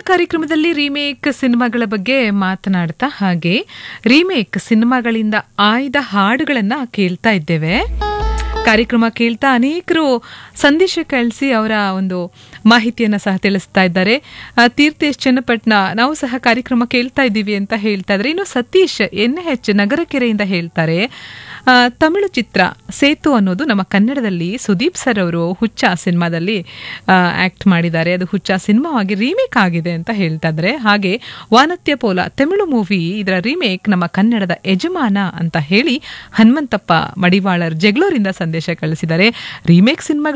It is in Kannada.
ಕಾರ್ಯಕ್ರಮದಲ್ಲಿ ರೀಮೇಕ್ ಸಿನಿಮಾಗಳ ಬಗ್ಗೆ ಮಾತನಾಡ್ತಾ ಹಾಗೆ ರೀಮೇಕ್ ಸಿನಿಮಾಗಳಿಂದ ಆಯ್ದ ಹಾಡುಗಳನ್ನ ಕೇಳ್ತಾ ಇದ್ದೇವೆ ಕಾರ್ಯಕ್ರಮ ಕೇಳ್ತಾ ಅನೇಕರು ಸಂದೇಶ ಕಳಿಸಿ ಅವರ ಒಂದು ಮಾಹಿತಿಯನ್ನ ಸಹ ತಿಳಿಸ್ತಾ ಇದ್ದಾರೆ ಆ, ತೀರ್ಥೇಶ್ ಚನ್ನಪಟ್ನ ನಾವು ಸಹ ಕಾರ್ಯಕ್ರಮ ಕೇಳ್ತಾ ಇದ್ದೀವಿ ಅಂತ ಹೇಳ್ತಾ ಇದ್ದಾರೆ ಇನ್ನು ಸತೀಶ್ ಎನ್ ಎಚ್ ನಗರಕೆರೆಯಿಂದ ಹೇಳ್ತಾರೆ ಆ, ತಮಿಳು ಚಿತ್ರ ಸೇತು ಅನ್ನೋದು ನಮ್ಮ ಕನ್ನಡದಲ್ಲಿ ಸುದೀಪ್ ಸರ್ ಅವರು ಹುಚ್ಚ ಸಿನಿಮಾದಲ್ಲಿ ಆಕ್ಟ್ ಮಾಡಿದ್ದಾರೆ ಅದು ಹುಚ್ಚ ಸಿನಿಮಾವಾಗಿ ರೀಮೇಕ್ ಆಗಿದೆ ಅಂತ ಹೇಳ್ತಾ ಇದ್ದಾರೆ ಹಾಗೆ ವಾನತ್ಯ ಪೋಲ ತಮಿಳು ಮೂವಿ ಇದರ ರೀಮೇಕ್ ನಮ್ಮ ಕನ್ನಡದ ಯಜಮಾನ ಅಂತ ಹೇಳಿ ಹನುಮಂತಪ್ಪ ಮಡಿವಾಳರ್ ಜಗಳೂರಿಂದ ಸಂದೇಶ ಕಳಿಸಿದ್ದಾರೆ ರೀಮೇಕ್ ಸಿನಿಮಾ